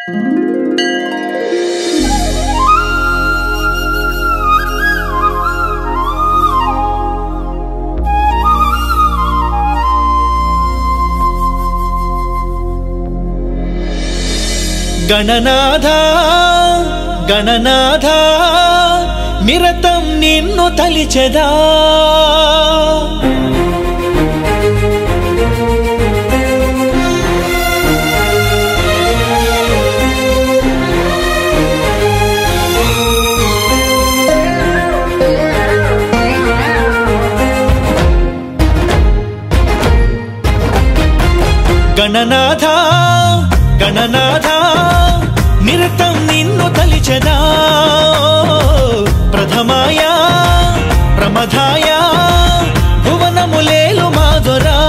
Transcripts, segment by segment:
గణనాథ గణనాథ నిరతం నిన్ను తలిచెదా గణనాథ గణనాథ నిరతం నిన్ను తలిచెదా ప్రథమాయ ప్రమథాయ భువనములేలు మాధురా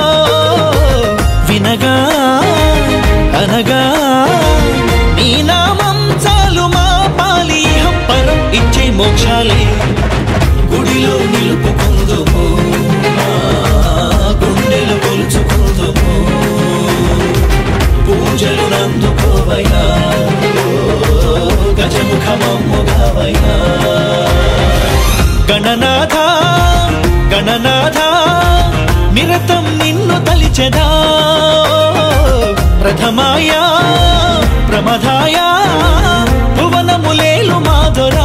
వినగా అనగా నీ నామం చాలు మా పాలి పరం ఇచ్చే మోక్షాలే గుడిలో నిలుపుకుందుము మా గుండెలు కొలుచుకుందుము పూజలు నందుకోవయ్యా ఓ గజముఖమమ్ముగావయ్యా గణనాథ గణనాథ నిరతం నిన్ను తలిచెదా ప్రథమాయ ప్రమథాయ భువనములేలు మాధురా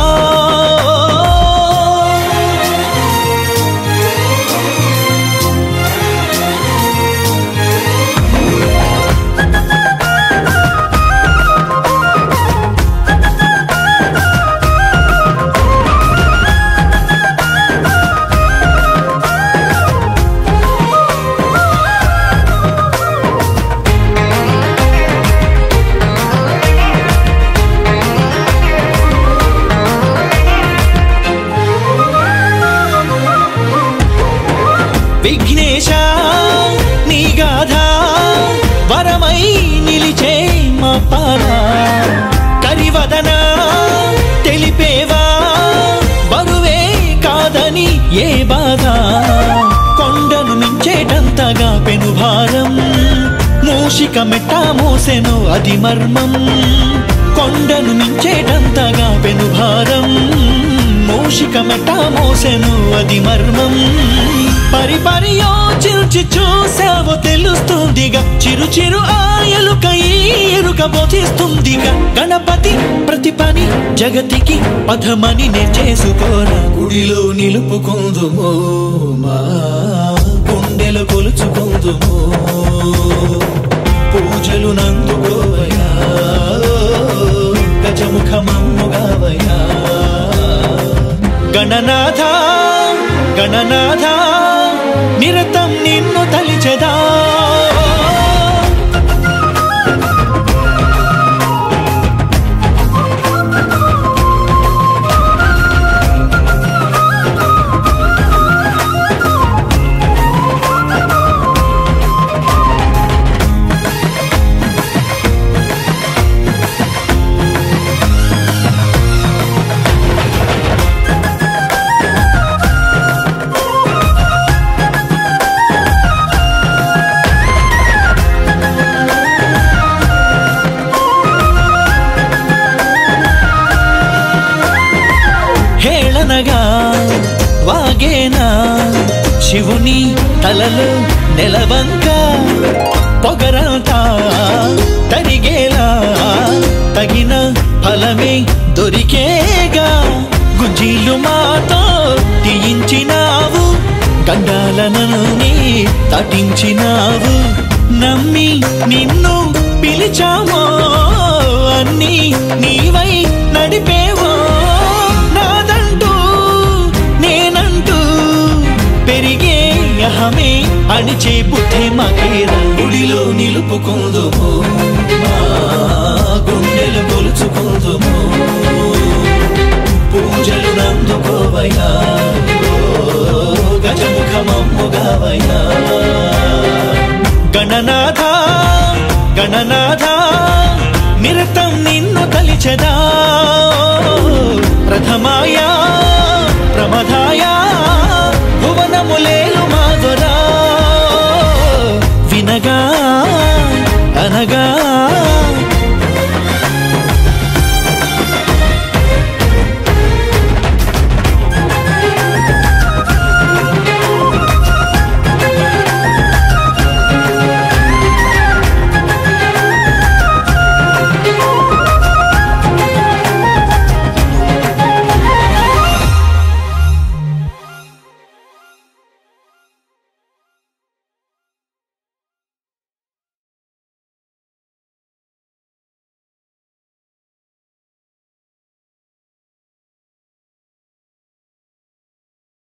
విఘ్నేశ నీ గాథ వరమై నిలిచే మా పాల కరివదన తెలిపేవా బరువే కాదని ఏ బాధ కొండను మించేటంతగా పెనుభారం మూషిక మెట్ట మోసెను అది మర్మం కొండను మించేటంతగా పెనుభారం మూషిక మెట్ట మోసెను అది మర్మం పరిపరి యోచించి చూసావో తెలుస్తుందిగా చిరు చిరు ఆయలుక ఈ ఎరుక బోధిస్తుందిగా గణపతి ప్రతి పని జగతికి పథమని నే చేసుకోరా గుడిలో నిలుపుకుందుము మా గుండెలు కొలుచుకుందుము పూజలు నందుకోవయా గజముఖమమ్ముగావయా గణనాథ గణనాథ నిరతం నిన్ను తలిచెదా హేళనగా వాగేనా శివుని తలలో నెలవంక పొగరంతా తరిగేలా తగిన ఫలమే దొరికేగా గుంజీలు మాతో తీయించినావు గండాలను నీ తటించినావు నమ్మి నిన్ను పిలిచామో అన్నీ నీవై నడిపేవో నాదంటూ నేనంటూ పెరిగే అహమే అణిచే బుద్ధి మాకేరా గుడిలో నిలుపుకుందుము మా గుండెలు కొలుచుకుందుము పూజలు నందుకోవయ్యా ఓ గజముఖమమ్ముగావయ్యా గణనాథ గణనాథ నిరతం నిన్ను తలిచెదా ప్రథమాయ ప్రమథా